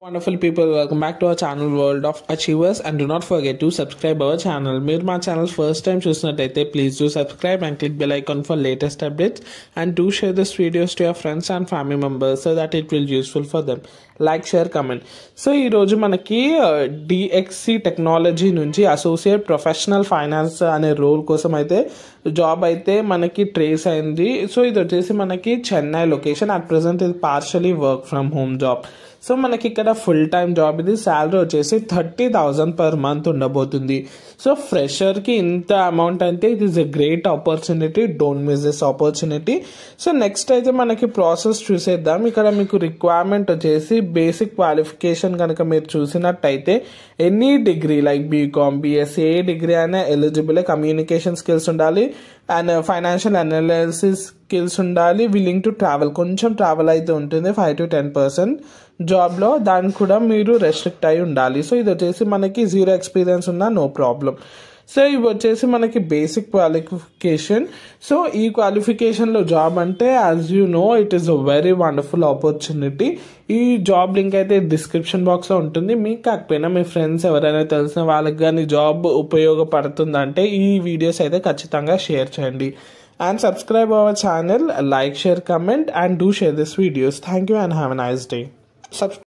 Wonderful people, welcome back to our channel World of Achievers and do not forget to subscribe our channel. మీరు మా channel first time చూసినట్టయితే please do subscribe and click bell icon for latest updates and do share this videos to your friends and family members so that it will useful for them like share comment so ఈరోజు మనకి DXC technology నుంచి associate professional finance అనే role కోసం అయితే job అయితే మనకి trace అయింది so ఇది వచ్చేసి మనకి చెన్నై లొకేషన్ అట్ ప్రజెంట్ ఇది partially work from home job so మనకి ఇక్కడ ఫుల్ టైం జాబ్ ఇది శాలరీ వచ్చేసి థర్టీ థౌజండ్ పర్ మంత్ ఉండబోతుంది సో ఫ్రెషర్కి ఇంత అమౌంట్ అంటే it is a great opportunity don't miss this opportunity so next అయితే మనకి ప్రాసెస్ చూసేద్దాం ఇక్కడ మీకు రిక్వైర్మెంట్ వచ్చేసి బేసిక్ క్వాలిఫికేషన్ కనుక మీరు చూసినట్టయితే any degree like BCom BSc ఏ డిగ్రీ అయినా ఎలిజిబుల్ కమ్యూనికేషన్ స్కిల్స్ ఉండాలి అండ్ ఫైనాన్షియల్ అనాలిసిస్ స్కిల్స్ ఉండాలి విల్లింగ్ టు ట్రావెల్ కొంచెం ట్రావెల్ అయితే ఉంటుంది ఫైవ్ టు టెన్ పర్సెంట్ జాబ్లో దానికి కూడా మీరు రెస్ట్రిక్ట్ అయి ఉండాలి సో ఇది వచ్చేసి మనకి జీరో ఎక్స్పీరియన్స్ ఉన్నా నో ప్రాబ్లం సో ఇవి వచ్చేసి మనకి బేసిక్ క్వాలిఫికేషన్ సో ఈ క్వాలిఫికేషన్లో జాబ్ అంటే as you know it is a very wonderful opportunity ఈ జాబ్ లింక్ అయితే డిస్క్రిప్షన్ బాక్స్లో ఉంటుంది మీకు కాకపోయినా మీ ఫ్రెండ్స్ ఎవరైనా తెలిసిన వాళ్ళకి కానీ జాబ్ ఉపయోగపడుతుందంటే ఈ వీడియోస్ అయితే ఖచ్చితంగా షేర్ చేయండి and subscribe our channel like share comment and do share this videos thank you and have a nice day Subscribe